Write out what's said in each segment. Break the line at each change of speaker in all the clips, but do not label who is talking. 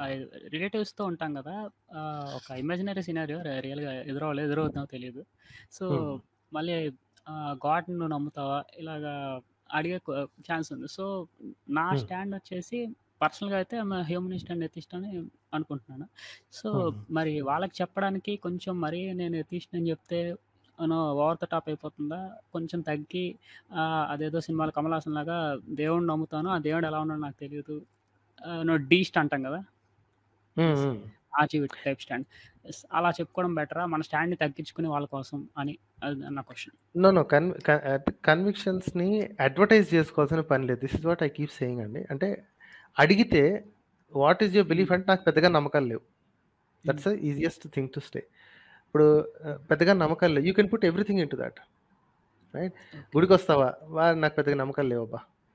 రిలేటివ్స్‌తో ఉంటాం గదా! ఆహ్, ఒక ఇమాజినరీ సినారియో ర రియల్‌గా ఎదురవ్వలేదు. ఎదురవుతుందో తెలీదు. సో,
హ్మ్.
మళ్ళీ ఆహ్, గాడ్‌ని నువ్వు నమ్ముతావా? ఇలాగా అడిగే కొ ఛాన్స్ ఉంది. సో, నా
హ్మ్.
స్టాండ్ వచ్చేసి పర్సనల్‌గా అయితే I'm a humanist and atheist అని అనుకుంటున్నాను. సో,
హుహు.
మరి వాళ్ళకి చెప్పడానికి కొంచెం మరీ నేను ఎథిస్ట్ అని చెప్తే యూనో ఓవర్ ద టాప్ అయిపోతుందా? కొంచెం తగ్గి ఆహ్, అదేదో సినిమాలో కమల్ హాసన్ లాగా దేవుడిని నమ్ముతాను. ఆ దేవుడు ఎలా ఉన్నాడో నాకు తెలీదు. ఆహ్, నో డీస్ట్ అంటాం గదా!
Hmm.
Yes.
Hmm.
Activist type stand. Yes. అలా చెప్పుకోవడం బెటరా? మన స్టాండ్‌ని తగ్గించుకుని వాళ్ళ కోసం అని అది నా క్వెషన్.
నో. నో. కన్ క కన్విక్షన్స్‌ని అడ్వర్టైజ్ చేసుకోవాల్సిన పని లేదు. This is what I keep saying అండి. అంటే అడిగితే what is your
hmm.
Belief అంటే నాకు పెద్దగా నమ్మకాలు లేవు.
Hmm.
That's the easiest thing to stay. ఇప్పుడు ఆహ్, పెద్దగా నమ్మకాలు లేవు. You can put everything into that. Right?
Okay.
గుడికొస్తావా? వా నాకు పెద్దగా నమ్మకాలు లేవబ్బా.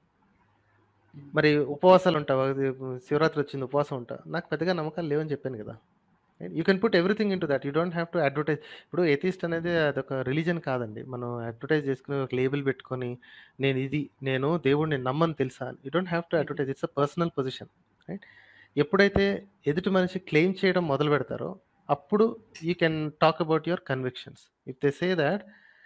హ్మ్.
మరి ఉపవాసాలు ఉంటావా? ఇది శివరాత్రి వచ్చింది ఉపవాసం ఉంటా. నాకు పెద్దగా నమ్మకాలు లేవని చెప్పాను గదా! Right? You can put everything into that. You don't have to advertise. ఇప్పుడు ఎథిస్ట్ అనేది అదొక రిలిజియన్ కాదండి. మనం అడ్వర్టైజ్ చేసుకొని ఒక లేబుల్ పెట్టుకొని నేను ఇది నేను దేవుడిని నమ్మను తెలుసా? You don't have to
hmm.
Advertise. It's a personal position. Right? ఎప్పుడైతే ఎదుటి మనిషి క్లెయిమ్ చేయడం మొదలు పెడతారో అప్పుడు you can talk about your convictions. If they say that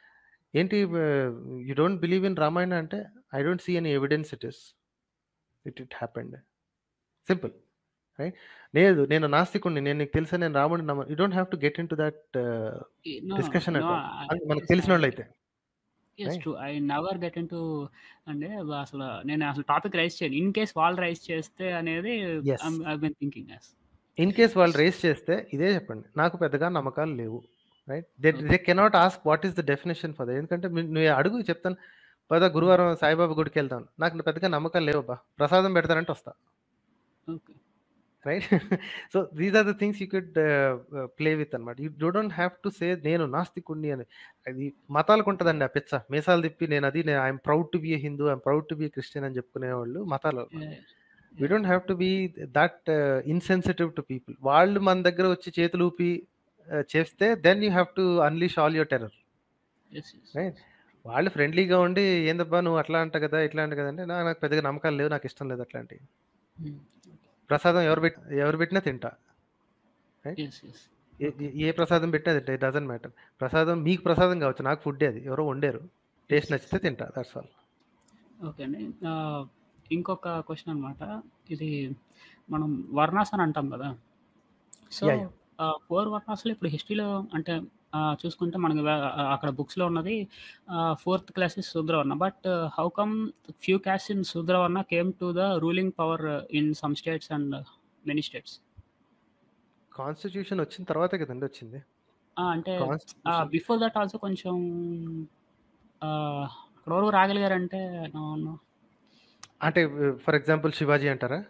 ఏంటి ah, you don't believe in Ramayana అంటే I don't see any evidence it is. It it happened. Simple. Right? లేదు నేను నాస్తికుడిని. నేను నీకు తెలుసా నేను రాముడిని నమ్మను. You don't have to get into that
ఈ no.
Discussion
no.
At all.
Ah,
అది మనకు
యెస్. ఐ
తెలిసినోళ్ళైతే.
Yes.
Right?
True. I never get into అంటే అసలు నేను అసలు టాపిక్ రైజ్ చేయను. ఇన్ కేస్ వాళ్ళు రైజ్ చేస్తే అనేది
yes.
I'm I been thinking yes.
In case వాళ్ళు రైజ్ చేస్తే ఇదే చెప్పండి. నాకు పెద్దగా నమ్మకాలు లేవు. Right? They
okay.
They cannot ask what is the definition for that. ఎందుకంటే మి నువ్వు అడుగు చెప్తాను. పద
హ్మ్.
గురువారం సాయిబాబా గుడికెళ్దాం. నాకు పెద్దగా నమ్మకాలు లేవబ్బా. ప్రసాదం పెడతారంటే వస్తా.
Okay.
Right? So these are the things you could ah, ah, play with అన్నమాట. You you don't have to say నేను నాస్తికుడిని అని. అది మతాలకుంటదండి ఆ పిచ్చ. మీసాలు తిప్పి నేను అది నేను I am proud to be a Hindu. I am proud to be a Christian అని చెప్పుకునేవాళ్ళు మతాలు.
Yeah!
We
yeah!
Don't have to be that insensitive to people. వాళ్ళు మన దగ్గర వచ్చి చేతులు ఊపి ఆహ్, చేస్తే then you have to unleash all your terror.
Yes. Yes.
Right? వాళ్ళు ఫ్రెండ్లీగా ఉండి ఏందబ్బా నువ్వు అట్లా అంట కదా! ఇట్లా అంట కదా! అంటే నా నాకు పెద్దగా నమ్మకాలు లేవు. నాకు ఇష్టం లేదు అట్లాంటివి.
హ్మ్. ఓకే.
ప్రసాదం ఎవరు పెట్ ఎవరు పెట్టినా తింటా. రైట్?
యెస్. యెస్.
ఏ
ఓకే.
ఏ ఏ ప్రసాదం పెట్టినా తింటా. It doesn't matter. ప్రసాదం మీకు ప్రసాదం కావచ్చు. నాకు ఫుడ్డే అది. ఎవరో వండారు.
యెస్.
Taste
yes.
నచ్చితే తింటా. That's all.
ఓకే అండి. ఆహ్, ఇంకొక క్వెషన్ అనమాట. ఇది మనం వర్ణాస్ అని అంటాం గదా! So,
yeah! యాహ్!
ఆహ్, 4 వర్ణాస్‌లో ఇప్పుడు హిస్టరీలో అంటే ఆహ్, చూసుకుంటే మనకి వే అక్కడ బుక్స్‌లో ఉన్నది ah, fourth class is Shudravarna. But how come few castes in Shudravarna came to the ruling power in some states and many states?
Constitution వచ్చిన తర్వాతే కదండీ వచ్చింది.
ఆ! అంటే ఆహ్,
కాన్స్టిట్యూషన్
బిఫోర్ దట్ ఆల్సో కొంచెం ఆహ్, అక్కడి వరకు రాగలిగారంటే నో నో
అంటే ఫర్ ఎగ్జాంపుల్ 'శివాజీ' అంటారా?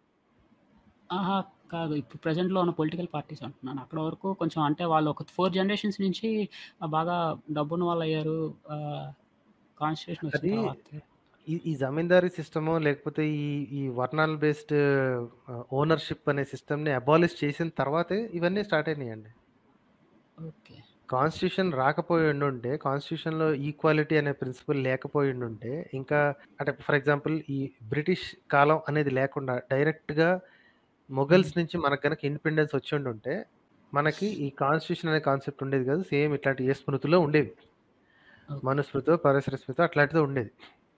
అహా! కాదు. ఇప్పుడు ప్రెజెంట్‌లో ఉన్న పొలిటికల్ పార్టీస్ అంటున్నాను. అక్కడి వరకు కొంచెం అంటే వాళ్ళు ఒక 4 జనరేషన్స్ నుంచి ఆహ్, బాగా డబ్బున్న వాళ్ళయ్యారు. ఆహ్, కాన్స్టిట్యూషన్ వచ్చిన
అది
తర్వాతే.
ఈ ఈ జమీందారీ సిస్టమో లేకపోతే ఈ ఈ వర్నాల్ బేస్డ్ ఆహ్, ఓనర్‌షిప్ అనే సిస్టమ్‌ని అబాలిష్ చేసిన తర్వాతే ఇవన్నీ స్టార్ట్ అయినాయండి.
ఓకే.
కాన్స్టిట్యూషన్ రాకపోయి ఉండుంటే, కాన్స్టిట్యూషన్‌లో ఈక్వాలిటీ అనే ప్రిన్సిపల్ లేకపోయి ఉండుంటే, ఇంకా అంటే ఫర్ ఎగ్జాంపుల్ ఈ బ్రిటిష్ కాలం అనేది లేకుండా డైరెక్ట్‌గా
హ్మ్.
మొఘల్స్ నుంచి మనకు గనక ఇండిపెండెన్స్ వచ్చి ఉండుంటే, మనకి ఈ కాన్స్టిట్యూషన్ అనే కాన్సెప్ట్ ఉండేది కాదు. సేమ్ ఇట్లాంటి ఏ స్మృతిలో ఉండేవి.
ఓకే.
మనుస్మృతో, పరశర స్మృతో అట్లాంటిదో ఉండేది.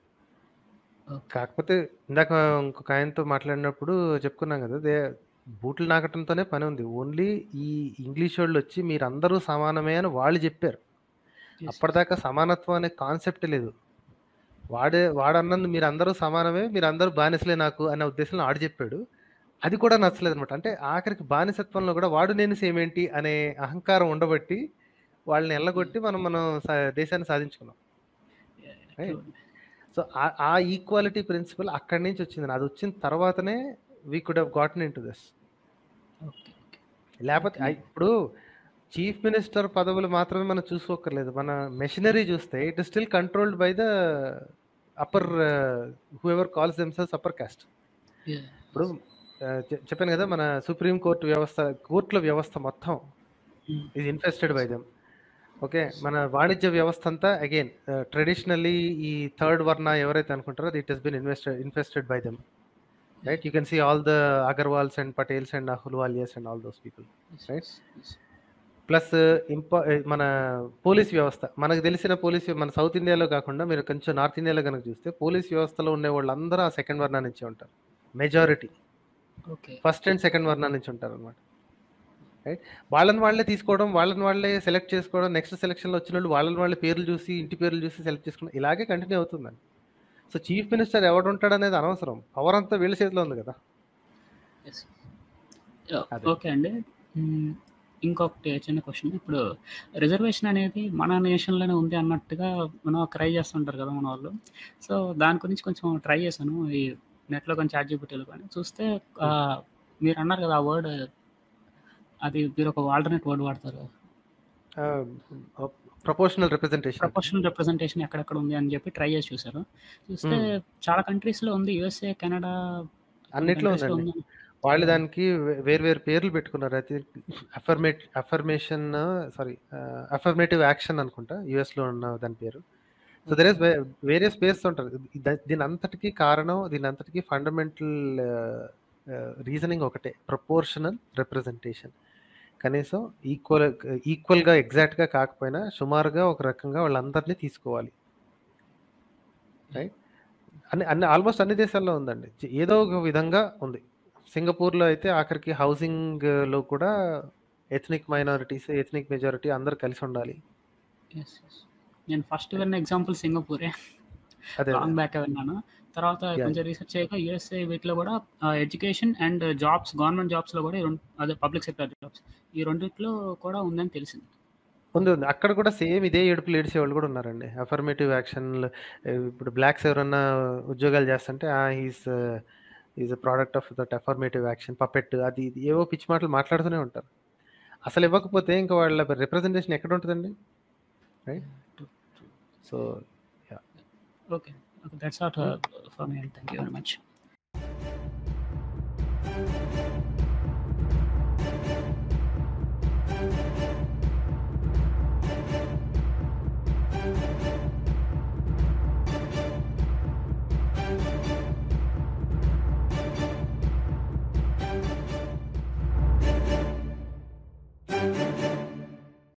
ఓకే.
కాకపోతే ఇందాక ఇంకొక ఆయనతో మాట్లాడినప్పుడు చెప్పుకున్నాం కదా! దే బూట్లు నాకటంతోనే పని ఉంది. ఓన్లీ ఈ ఇంగ్లీషోళ్ళొచ్చి మీరందరూ సమానమే అని వాళ్ళు చెప్పారు.
యెస్. యెస్.
అప్పటిదాకా సమానత్వం అనే కాన్సెప్టే లేదు. వాడే వాడన్నది మీరందరూ సమానమే, మీరందరూ బానిసలే నాకు అనే ఉద్దేశంలో ఆడు చెప్పాడు. అది కూడా నచ్చలేదనమాట. అంటే ఆఖరికి బానిసత్వంలో కూడా వాడు నేను సేమ్ ఏంటి అనే అహంకారం ఉండబట్టి, వాళ్ళని
హ్మ్.
ఎల్లగొట్టి మనం మనం స దేశాన్ని సాధించుకున్నాం.
యాహ్! యాహ్!
రైట్?
ట్రూ అండి.
సో, ఆ ఆ ఈక్వాలిటీ ప్రిన్సిపల్ అక్కడి నుంచి వచ్చిందండి. అదొచ్చిన తర్వాతనే we could have gotten into this.
Okay. Okay.
లేపోతే
ఓకే.
ఆహ్, ఇప్పుడు చీఫ్ మినిస్టర్ పదవులు మాత్రమే మనం చూసుకోక్కర్లేదు. మన మెషినరీ చూస్తే it is still controlled by the upper
hmm.
Whoever calls themselves upper caste.
Yeah!
ఇప్పుడు ఆహ్, చె చెప్పాను కదా! మన సుప్రీం కోర్ట్ వ్యవస్థ, కోర్టుల వ్యవస్థ మొత్తం
hmm.
Is infested by
yes.
Them. Okay.
Yes.
మన వాణిజ్య వ్యవస్థ అంతా అగైన్ ఆహ్, ట్రెడిషనల్లీ ఈ థర్డ్ వర్ణ ఎవరైతే అనుకుంటారో it has been invested infested by them. right? You can see all the Agarwals and Patels and Ahluwalias and all those people. Right. Plus ఇంపా మన పోలీస్ వ్యవస్థ మనకు తెలిసిన పోలీస్ మన సౌత్ ఇండియాలో కాకుండా మీరు కొంచెం నార్త్ ఇండియాలో కనుక చూస్తే పోలీస్ వ్యవస్థలో ఉండే వాళ్ళందరూ ఆ సెకండ్ వర్ణ నుంచి ఉంటారు majority
okay
first and second వర్ణ నుంచి ఉంటారు అనమాట రైట్ వాళ్ళని వాళ్ళే తీసుకోవడం వాళ్ళని వాళ్ళే సెలెక్ట్ చేసుకోవడం నెక్స్ట్ సెలక్షన్లో వచ్చిన వాళ్ళు వాళ్ళని వాళ్ళే పేర్లు చూసి ఇంటి పేర్లు చూసి సెలెక్ట్ చేసుకోవడం ఇలాగే కంటిన్యూ అవుతుందండి సో చీఫ్ మినిస్టర్ ఎవడు ఉంటాడు అనేది అనవసరం పవర్ అంతా వీళ్ళ చేతిలో ఉంది కదా అదే.
ఓకే అండి మ్మ్. ఇంకొకటి చిన్న క్వశ్చన్ ఇప్పుడు రిజర్వేషన్ అనేది మన నేషన్లోనే ఉంది అన్నట్టుగా మనం ట్రై చేస్తుంటారు కదా మన వాళ్ళు సో దాని గురించి కొంచెం ట్రై చేశాను ఈ నెట్లో కొంచెం చాట్ జీపీటీలో కానీ చూస్తే ఆ, మీరు అన్నారు కదా ఆ వర్డ్ అది మీరు ఒక ఆల్టర్నేట్ వర్డ్ వాడతారు
ప్రపోర్షనల్ రిప్రజెంటేషన్
ప్రపోర్షనల్ రిప్రజెంటేషన్ ఎక్కడెక్కడ ఉంది అని చెప్పి ట్రై చేసి చూసారు చూస్తే
Hmm.
చాలా కంట్రీస్లో ఉంది యుఎస్ఏ కెనడా
అన్నిట్లో
countries లో
ఉందండి
ఉంది
వాళ్ళు దానికి వే- వేరు వేరు పేర్లు పెట్టుకున్నారు అయితే affirmate affirmation sorry affirmative action అనుకుంటా యుఎస్ లో ఉన్న దాని పేరు సో దర్ ఇస్ వేరియస్ పేర్స్ ఉంటారు ద- దీని అంతటికి కారణం దీని అంతటికి ఫండమెంటల్ రీజనింగ్ ఒకటే ప్రపోర్షనల్ రిప్రజెంటేషన్ కనీసం ఈక్వల్ ఈక్వల్గా ఎగ్జాక్ట్గా కాకపోయినా సుమారుగా ఒక రకంగా వాళ్ళందరినీ తీసుకోవాలి రైట్ అన్ని అన్ని ఆల్మోస్ట్ అన్ని దేశాల్లో ఉందండి జ- ఏదో ఒక విధంగా ఉంది సింగపూర్లో అయితే ఆఖరికి హౌసింగ్ లో కూడా ఎథనిక్ మైనారిటీస్ ఎథనిక్ మెజారిటీ అందరు కలిసి ఉండాలి
Yes, yes. నేను ఫస్ట్ విన్న ఎగ్జాంపుల్ సింగపూరే
అదే
లాంగ్ బ్యాక్ విన్నాను తర్వాత
Yeah.
కొంచెం రీసెర్చ్ చేయక యూఎస్ఏ వీటిలో కూడా ఎడ్యుకేషన్ అండ్ జాబ్స్ గవర్నమెంట్ జాబ్స్లో కూడా ఈ రెండు అదే పబ్లిక్ సెక్టర్ జాబ్స్ ఈ రెండిట్లో కూడా ఉందని తెలిసింది
ఉంది ఉంది అక్కడ కూడా సేమ్ ఇదే ఏడుపులు ఏడిసే వాళ్ళు కూడా ఉన్నారండి అఫర్మేటివ్ యాక్షన్ ఇప్పుడు బ్లాక్స్ ఎవరన్నా ఉద్యోగాలు చేస్తుంటే is is a product of that affirmative action puppet అది ఇది ఏవో పిచ్చి మాటలు మాట్లాడుతూనే ఉంటారు అసలు ఇవ్వకపోతే ఇంకా వాళ్ళ రిప్రజెంటేషన్ ఎక్కడ ఉంటుందండి right so
okay okay that's it for me thank you very much